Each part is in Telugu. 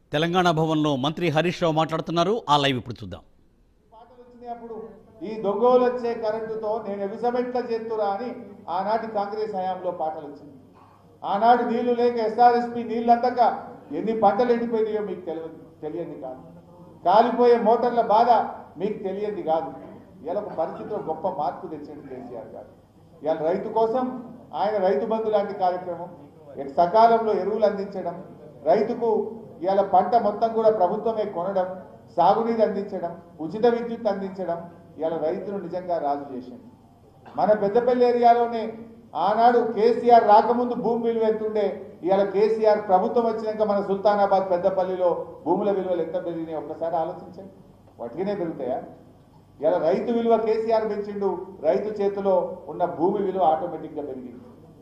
తెలంగాణ భవన్లో మంత్రి హరీష్ రావు మాట్లాడుతున్నారు ఆ లైవ్ ఇప్పుడు చూద్దాం పాటలు వచ్చినాయి అప్పుడు ఈ దొంగోలు వచ్చే కరెంటుతో నేను ఎవిసమెట్ల చేస్తురా అని ఆనాటి కాంగ్రెస్ హయాంలో పాటలు వచ్చింది ఆనాడు నీళ్లు లేక ఎస్ఆర్ఎస్పి నీళ్ళు అందక ఎన్ని పంటలు ఎండిపోయినాయో మీకు తెలియదు తెలియంది కాదు కాలిపోయే మోటార్ల బాధ మీకు తెలియంది కాదు ఇలా ఒక పరిస్థితిలో గొప్ప మార్పు తెచ్చింది కేసీఆర్ గారు ఇవాళ రైతు కోసం ఆయన రైతు బంధు లాంటి కార్యక్రమం ఇక సకాలంలో ఎరువులు అందించడం రైతుకు ఇవాళ పంట మొత్తం కూడా ప్రభుత్వమే కొనడం సాగునీరు అందించడం ఉచిత విద్యుత్ అందించడం ఇవాళ రైతును నిజంగా రాజు చేసింది మన పెద్దపల్లి ఏరియాలోనే ఆనాడు కేసీఆర్ రాకముందు భూమి విలువ ఎంతుండే ఇవాళ కేసీఆర్ ప్రభుత్వం వచ్చినాక మన సుల్తానాబాద్ పెద్దపల్లిలో భూముల విలువలు ఎంత పెరిగినాయి ఒక్కసారి ఆలోచించండి వాటికినే పెరుగుతాయా ఇలా రైతు విలువ కేసీఆర్ పెంచిండు రైతు చేతిలో ఉన్న భూమి విలువ ఆటోమేటిక్గా పెరిగింది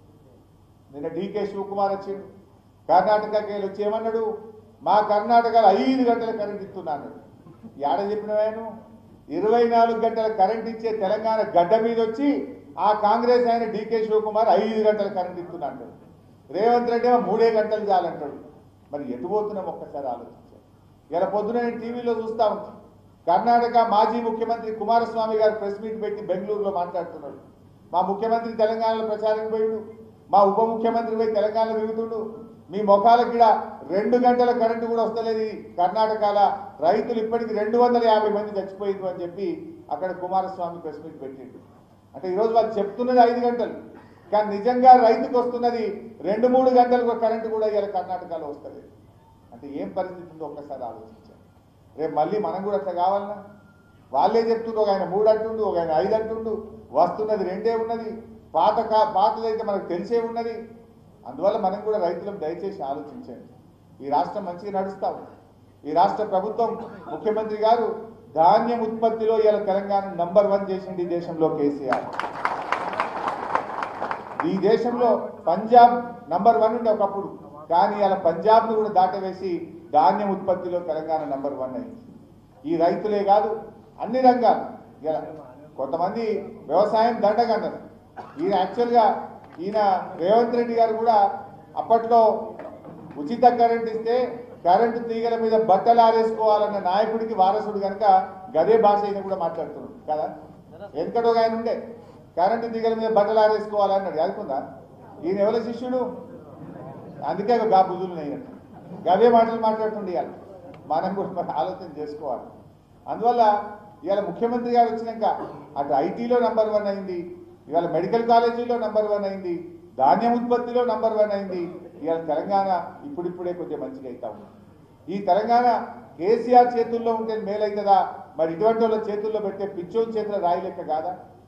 నిన్న డీకే శివకుమార్ వచ్చిండు కర్ణాటకకి వెళ్ళి వచ్చి ఏమన్నాడు మా కర్ణాటకలో ఐదు గంటల కరెంట్ ఇస్తున్నాను ఏడ చెప్పినవాను ఇరవై నాలుగు గంటల కరెంట్ ఇచ్చే తెలంగాణ గడ్డ మీద వచ్చి ఆ కాంగ్రెస్ ఆయన డీకే శివకుమార్ ఐదు గంటల కరెంట్ ఇస్తున్నాడు రేవంత్ రెడ్డి ఏమో మూడే గంటలు చాలంటాడు మరి ఎటు పోతున్నాం ఒక్కసారి ఆలోచించాం ఇలా పొద్దున నేను టీవీలో చూస్తా ఉంటాను కర్ణాటక మాజీ ముఖ్యమంత్రి కుమారస్వామి గారు ప్రెస్ మీట్ పెట్టి బెంగళూరులో మాట్లాడుతున్నాడు మా ముఖ్యమంత్రి తెలంగాణలో ప్రచారం పోయిండు మా ఉప ముఖ్యమంత్రి పోయి తెలంగాణలో తిరుగుతుండు మీ ముఖాలకి కూడా రెండు గంటల కరెంటు కూడా వస్తలేదు ఈ కర్ణాటకల రైతులు ఇప్పటికి రెండు వందల యాభై మంది చచ్చిపోయింది అని చెప్పి అక్కడ కుమారస్వామి ప్రెస్ మీట్ పెట్టిండు అంటే ఈరోజు వాళ్ళు చెప్తున్నది ఐదు గంటలు కానీ నిజంగా రైతుకు వస్తున్నది రెండు మూడు గంటలకు కరెంటు కూడా ఇలా కర్ణాటకలో వస్తుంది అంటే ఏం పరిస్థితి ఉందో ఒక్కసారి ఆలోచించాలి రేపు మళ్ళీ మనం కూడా అట్లా కావాలన్నా వాళ్ళే చెప్తుండ్రు ఒక ఆయన మూడు అంటుండు ఒక ఆయన ఐదు అంటుండు వస్తున్నది రెండే ఉన్నది పాత కా పాతదైతే మనకు తెలిసే ఉన్నది అందువల్ల మనం కూడా రైతులకు దయచేసి ఆలోచించండి ఈ రాష్ట్రం మంచిగా నడుస్తా ఉంది ఈ రాష్ట్ర ప్రభుత్వం ముఖ్యమంత్రి గారు ధాన్యం ఉత్పత్తిలో ఇలా తెలంగాణ నంబర్ వన్ చేసింది ఈ దేశంలో కేసీఆర్ ఈ దేశంలో పంజాబ్ నంబర్ వన్ ఉండే ఒకప్పుడు కానీ అలా పంజాబ్ను కూడా దాటవేసి ధాన్యం ఉత్పత్తిలో తెలంగాణ నంబర్ వన్ అయింది ఈ రైతులే కాదు అన్ని రంగాలు ఇలా కొంతమంది వ్యవసాయం దండగన్నారు ఈయన యాక్చువల్గా ఈయన రేవంత్ రెడ్డి గారు కూడా అప్పట్లో ఉచిత కరెంట్ ఇస్తే కరెంటు తీగల మీద బట్టలు ఆరేసుకోవాలన్న నాయకుడికి వారసుడు కనుక గదే భాష ఈయన కూడా మాట్లాడుతున్నాడు కదా వెనకటి ఒక ఆయన ఉండే కరెంటు తీగల మీద బట్టలు ఆరేసుకోవాలన్నాడు అనుకుందా ఈయన ఎవరి శిష్యుడు అందుకే గా బుద్ధులు నయ్యట్టు గవే మాటలు మాట్లాడుతుండే ఇవాళ మనం కూడా మరి ఆలోచన చేసుకోవాలి అందువల్ల ఇవాళ ముఖ్యమంత్రి గారు వచ్చినాక అటు ఐటీలో నంబర్ వన్ అయింది ఇవాళ మెడికల్ కాలేజీలో నంబర్ వన్ అయింది ధాన్యం ఉత్పత్తిలో నంబర్ వన్ అయింది ఇవాళ తెలంగాణ ఇప్పుడిప్పుడే కొద్దిగా మంచిగా అవుతా ఉంది ఈ తెలంగాణ కేసీఆర్ చేతుల్లో ఉంటే మేలవుతుందా మరి ఇటువంటి వాళ్ళ చేతుల్లో పెట్టే పిచ్చోని చేతుల రాయి లెక్క కాదా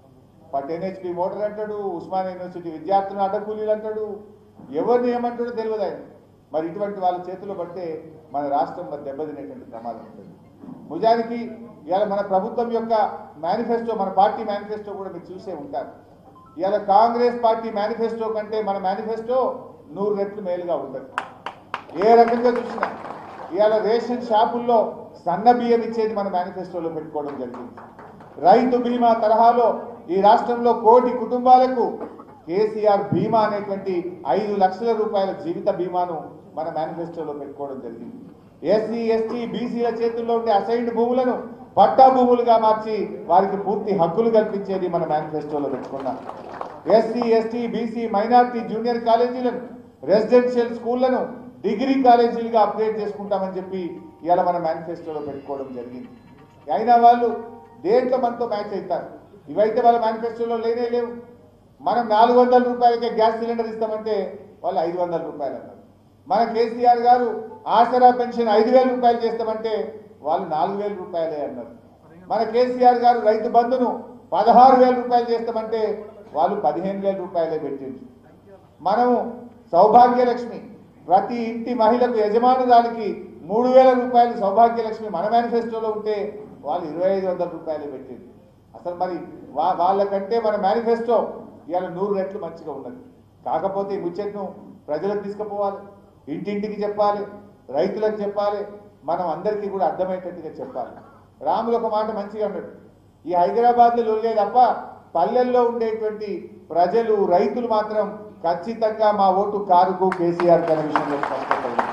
పట్ ఎన్హెచ్పి మోటార్ అంటాడు ఉస్మాన్ యూనివర్సిటీ విద్యార్థులను అడ్డకూలీలు అంటాడు ఎవరిని ఏమంటాడో తెలియదు ఆయన మరి ఇటువంటి వాళ్ళ చేతిలో పడితే మన రాష్ట్రం మరి దెబ్బతినేటువంటి ప్రమాదం ఉంటుంది నిజానికి ఇవాళ మన ప్రభుత్వం యొక్క మేనిఫెస్టో మన పార్టీ మేనిఫెస్టో కూడా మీరు చూసే ఉంటారు ఇవాళ కాంగ్రెస్ పార్టీ మేనిఫెస్టో కంటే మన మేనిఫెస్టో నూరు రెట్లు మేలుగా ఉంటుంది ఏ రకంగా చూసినా ఇవాళ రేషన్ షాపుల్లో సన్న బియ్యం ఇచ్చేది మన మేనిఫెస్టోలో పెట్టుకోవడం జరిగింది రైతు బీమా తరహాలో ఈ రాష్ట్రంలో కోటి కుటుంబాలకు కేసీఆర్ బీమా అనేటువంటి ఐదు లక్షల రూపాయల జీవిత బీమాను మన మేనిఫెస్టోలో పెట్టుకోవడం జరిగింది ఎస్సీ ఎస్టీ బీసీల చేతుల్లో ఉండే అసైన్డ్ భూములను పట్టా భూములుగా మార్చి వారికి పూర్తి హక్కులు కల్పించేది మన మేనిఫెస్టోలో పెట్టుకున్నాం SC ST BC minority junior కాలేజీలను రెసిడెన్షియల్ స్కూళ్లను డిగ్రీ కాలేజీలుగా అప్గ్రేడ్ చేసుకుంటామని చెప్పి ఇవాళ మన మేనిఫెస్టోలో పెట్టుకోవడం జరిగింది అయినా వాళ్ళు దేంట్లో మనతో మ్యాచ్ అవుతారు ఇవైతే వాళ్ళ మేనిఫెస్టోలో లేనే లేవు మనం నాలుగు వందల రూపాయలకే గ్యాస్ సిలిండర్ ఇస్తామంటే వాళ్ళు ఐదు వందల రూపాయలు అన్నారు మన కేసీఆర్ గారు ఆసరా పెన్షన్ ఐదు వేల రూపాయలు చేస్తామంటే వాళ్ళు నాలుగు వేల రూపాయలే అన్నారు మన కేసీఆర్ గారు రైతు బంధును పదహారు వేల రూపాయలు చేస్తామంటే వాళ్ళు పదిహేను వేల రూపాయలే పెట్టింది మనము సౌభాగ్యలక్ష్మి ప్రతి ఇంటి మహిళకు యజమానురాలికి మూడు వేల రూపాయలు సౌభాగ్యలక్ష్మి మన మేనిఫెస్టోలో ఉంటే వాళ్ళు ఇరవై ఐదు వందల రూపాయలు పెట్టింది అసలు మరి వా వాళ్ళకంటే మన మేనిఫెస్టో ఇవాళ నూరు రెట్లు మంచిగా ఉన్నది కాకపోతే ఈ ముచ్చట్ను ప్రజలకు తీసుకుపోవాలి ఇంటింటికి చెప్పాలి రైతులకు చెప్పాలి మనం అందరికీ కూడా అర్థమయ్యేటట్టుగా చెప్పాలి రాములు ఒక మాట మంచిగా అన్నాడు ఈ హైదరాబాద్లో లొల్లే తప్ప పల్లెల్లో ఉండేటువంటి ప్రజలు రైతులు మాత్రం ఖచ్చితంగా మా ఓటు కారుకు కేసీఆర్ గారి విషయంలో స్పష్టత ఉంది